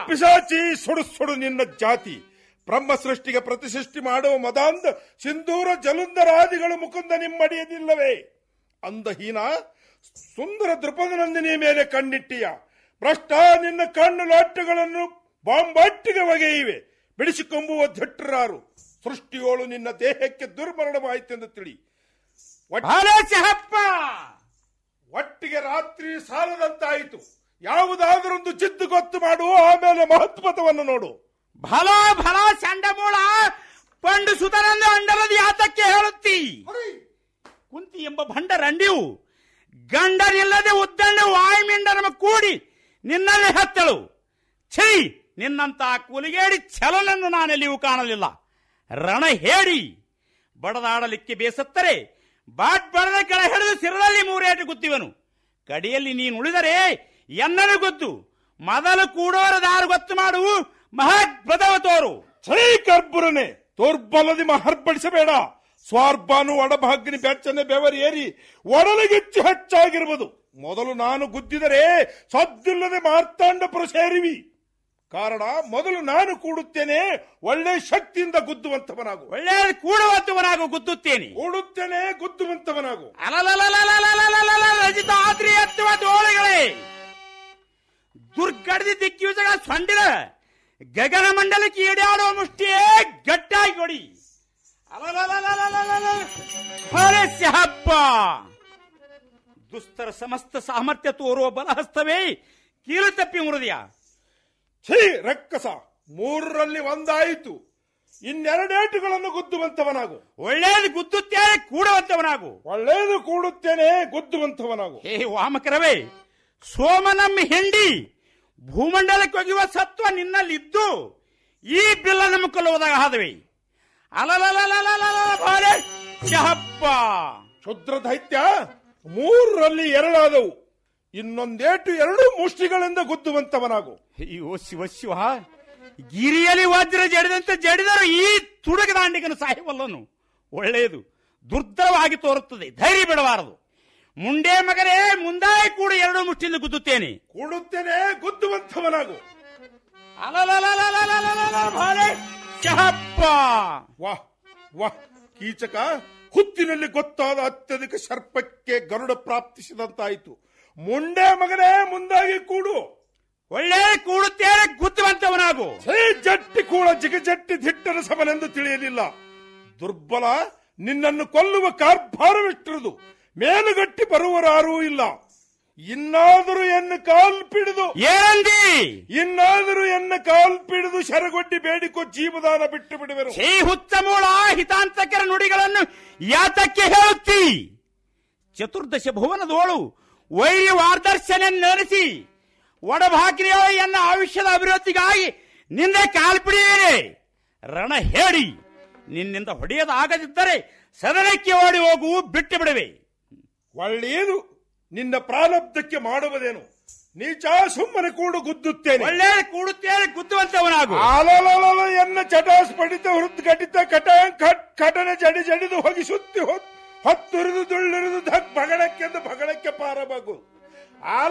ಪಿಶಾಚಿ ಸುಡು ಸುಡು ನಿನ್ನ ಜಾತಿ ಬ್ರಹ್ಮ ಸೃಷ್ಟಿಗೆ ಪ್ರತಿಸೃಷ್ಟಿ ಮಾಡುವ ಮದಾಂಧ ಸಿಂಧೂರ ಜಲುಂಧರಾದಿಗಳು ಮುಕುಂದ ನಿಮ್ಮಡಿಯದಿಲ್ಲವೇ ಅಂದಹೀನ ಸುಂದರ ದೃಪದನಂದಿನಿಯ ಮೇಲೆ ಕಣ್ಣಿಟ್ಟಿಯ ಭ್ರಷ್ಟ ನಿನ್ನ ಕಣ್ಣು ಲಾಟಗಳನ್ನು ಬಾಂಬಟ್ಟಿಗೆ ಒಗೆಯಿವೆ ಬಿಡಿಸಿಕೊಂಬುವ ಧಟ್ಟರಾರು ಸೃಷ್ಟಿಯೋಳು ನಿನ್ನ ದೇಹಕ್ಕೆ ದುರ್ಮರಣವಾಯಿತೆಂದು ತಿಳಿ ಒಟ್ಟ- ಭಲೆ ಶಹಪ್ಪ ಒಟ್ಟಿಗೆ ರಾತ್ರಿ ಸಾಲದಂತಾಯಿತು ಯಾವುದಾದರೊಂದು ಜಿದ್ದು ಗೊತ್ತು ಮಾಡು ಆಮೇಲೆ ಮಹತ್ವತವನ್ನು ನೋಡು ಭಲ ಭಲ ಚಂಡಮೂಳ ಪಂಡು ಸುತರಂದು ಅಂಡರದು ಯಾತಕ್ಕೆ ಹೇಳುತ್ತಿ ಕುಂತಿ ಎಂಬ ಭಂಡ ರಂಡಿವು ಗಂಡನಿಲ್ಲದೆ ಉದ್ದಂಡ ವಾಯುಮಿಂಡನ ಕೂಡಿ ನಿನ್ನಲ್ಲಿ ಹತ್ತಳು ಛೀ ನಿನ್ನಂತ ಕೂಲಿಗೇಡಿ ಛಲನನ್ನು ನಾನೆಲ್ಲಿಯೂ ಕಾಣಲಿಲ್ಲ ರಣ ಹೇಳಿ ಬಡದಾಡಲಿಕ್ಕೆ ಬೇಸತ್ತರೆ ಬಾಟ್ ಬಡದ ಕೆಳ ಹಿಡಿದು ಸಿರದಲ್ಲಿ ಮೂರೇಟು ಗುತ್ತಿವನು ಕಡಿಯಲ್ಲಿ ನೀನು ಉಳಿದರೆ ಎನ್ನನು ಗೊತ್ತು ಮೊದಲು ಕೂಡೋರ ದಾರು ಗೊತ್ತು ಮಾಡು ಮಹಾದ್ಭುತವ ತೋರು ಛೈ ಕರ್ಬುರನೆ ದೌರ್ಬಲದಿ ಮಹರ್ಪಡಿಸಬೇಡ ಸ್ವಾರ್ಬಾನು ಒಡಭಾಗ್ನಿ ಬೆಚ್ಚನೆ ಬೆವರಿ ಏರಿ ಒಡಲಿಗೆಚ್ಚು ಹೆಚ್ಚಾಗಿರುವುದು ಮೊದಲು ನಾನು ಗುದ್ದಿದರೆ ಸದ್ದಿಲ್ಲದೆ ಮಾರ್ತಾಂಡಪುರ ಸೇರಿವಿ ಕಾರಣ ಮೊದಲು ನಾನು ಕೂಡುತ್ತೇನೆ ಒಳ್ಳೆ ಶಕ್ತಿಯಿಂದ ಗುದ್ದುವಂತವನಾಗು ಒಳ್ಳೆಯದು ಕೂಡುವಂತವನಾಗು ಗುದ್ದುತ್ತೇನೆ ಕೂಡುತ್ತೇನೆ ಗುದ್ದುವಂತವನಾಗು ಅಲಲಲಲಲಲಲಲಲಲ ರಜಿತ ಆದ್ರಿ ಎತ್ತುವ ತೋಳುಗಳೇ ದುರ್ಗಡದಿ ದಿಕ್ಕಿಯುಜಗ ಸೊಂಡಿಲ ಗಗನ ಮಂಡಲಕ್ಕೆ ಈಡಾಡುವ ಮುಷ್ಟಿಯೇ ಗಟ್ಟಾಗಿ ಕೊಡಿ ಅಲಲಲಲಲಲಲಲ. ಹೊರಸ್ಯ ಹಬ್ಬ ದುಸ್ತರ ಸಮಸ್ತ ಸಾಮರ್ಥ್ಯ ತೋರುವ ಬಲಹಸ್ತವೇ ಕೀಲು ತಪ್ಪಿ ಮುರಿದಿಯ ಛೀ ರಕ್ಕಸ ಮೂರರಲ್ಲಿ ಒಂದಾಯಿತು ಇನ್ನೆರಡೇಟುಗಳನ್ನು ಗುದ್ದುವಂತವನಾಗು ಒಳ್ಳೆಯದು ಗುದ್ದುತ್ತೇನೆ ಕೂಡುವಂತವನಾಗು ಒಳ್ಳೆಯದು ಕೂಡುತ್ತೇನೆ ಗುದ್ದುವಂತವನಾಗು ಹೇ ವಾಮಕರವೇ ಸೋಮನಮ್ಮ ಹೆಂಡಿ ಭೂಮಂಡಲಕ್ಕೆ ಒಗೆಯುವ ಸತ್ವ ನಿನ್ನಲ್ಲಿದ್ದು ಈ ಬಿಲ್ಲ ನಮ್ಮ ಕೊಲ್ಲುವುದಾಗ ಹಾದವೆ ಅಲಲಲಲಲಲಲ ಬಾರೆ ಶಹಪ್ಪ ಕ್ಷುದ್ರ ದೈತ್ಯ ಮೂರರಲ್ಲಿ ಎರಡಾದವು ಇನ್ನೊಂದೇಟು ಎರಡು ಮುಷ್ಟಿಗಳಿಂದ ಗುದ್ದುವಂತವನಾಗು ಅಯ್ಯೋ ಶಿವ ಶಿವ ಗಿರಿಯಲ್ಲಿ ವಜ್ರ ಜಡಿದಂತೆ ಜಡಿದರು ಈ ತುಡುಗ ದಾಂಡಿಗನು ಸಾಯಬಲ್ಲನು ಒಳ್ಳೆಯದು ದುರ್ಧರವಾಗಿ ತೋರುತ್ತದೆ ಧೈರ್ಯ ಬಿಡಬಾರದು ಮುಂಡೆ ಮಗನೇ ಮುಂದಾಯಿ ಕೂಡ ಎರಡು ಮುಷ್ಟಿಯಿಂದ ಗುದ್ದುತ್ತೇನೆ ಕೂಡುತ್ತೇನೆ ಗುದ್ದುವಂತವನಾಗು ಅಲಲಲಲಲಲಲಲ ಬಾರೆ ಶಹಪ್ಪ ವಾಹ್ ವಾಹ್ ಕೀಚಕ ಹುತ್ತಿನಲ್ಲಿ ಗೊತ್ತಾದ ಅತ್ಯಧಿಕ ಸರ್ಪಕ್ಕೆ ಗರುಡ ಪ್ರಾಪ್ತಿಸಿದಂತಾಯಿತು ಮುಂಡೆ ಮಗನೇ ಮುಂದಾಗಿ ಕೂಡು ಒಳ್ಳೆ ಕೂಡುತ್ತೇನೆ ಗುದ್ದುವಂತವನಾಗು ಛೇ ಜಟ್ಟಿ ಕೂಡ ಜಿಗಜಟ್ಟಿ ದಿಟ್ಟನ ಸಮನೆಂದು ತಿಳಿಯಲಿಲ್ಲ ದುರ್ಬಲ ನಿನ್ನನ್ನು ಕೊಲ್ಲುವ ಕಾರ್ಭಾರವಿಟ್ಟಿರುವುದು ಮೇಲುಗಟ್ಟಿ ಬರುವರಾರೂ ಇಲ್ಲ ಇನ್ನಾದರೂ ಎನ್ನ ಕಾಲ್ ಪಿಡಿದು ಏನಂದಿ ಇನ್ನಾದರೂ ಎನ್ನ ಕಾಲ್ ಪಿಡಿದು ಶರಗೊಡ್ಡಿ ಬೇಡಿಕೊ ಜೀವದಾನ ಬಿಟ್ಟು ಬಿಡುವೆನು ಛೇ ಹುತ್ತ ಮೂಳ ಹಿತಾಂತಕರ ನುಡಿಗಳನ್ನು ಯಾತಕ್ಕೆ ಹೇಳುತ್ತಿ ಚತುರ್ದಶ ಭುವನದೋಳು ವೈರಿ ವಾರ್ದರ್ಶನ ನಡೆಸಿ ಒಡಭಾಗ್ರಿಯೋ ಎನ್ನ ಆಯುಷ್ಯದ ಅಭಿವೃದ್ಧಿಗಾಗಿ ನಿಂದ ಕಾಲ್ಪಿಡಿಯೇನೆ ರಣ ಹೇಳಿ ನಿನ್ನಿಂದ ಹೊಡೆಯದಾಗದಿದ್ದರೆ ಸದನಕ್ಕೆ ಓಡಿ ಹೋಗು ಬಿಟ್ಟು ಬಿಡುವೆ ಒಳ್ಳೆಯದು ನಿನ್ನ ಪ್ರಾರಬ್ಧಕ್ಕೆ ಮಾಡುವುದೇನು ನೀಚ ಸುಮ್ಮನೆ ಕೂಡು ಗುದ್ದುತ್ತೇನೆ ಒಳ್ಳೆ ಕೂಡುತ್ತೇನೆ ಗುದ್ದುವಂತವನಾಗು ಆಲಲಲಲ ಎನ್ನ ಚಟಾಸ್ಪಡಿತ ಹೃದ್ಘಟಿತ ಕಟ ಕಟ್ ಕಟನ ಜಡಿ ಜಡಿದು ಹೋಗಿ ಸುತ್ತಿ ಹೊತ್- ಹೊತ್ತುರಿದು ದುಳ್ಳಿರಿದು ಧಕ್ ಭಗಳಕ್ಕೆಂದು ಭಗಳಕ್ಕೆ ಪಾರಬೇಕು ಆಲ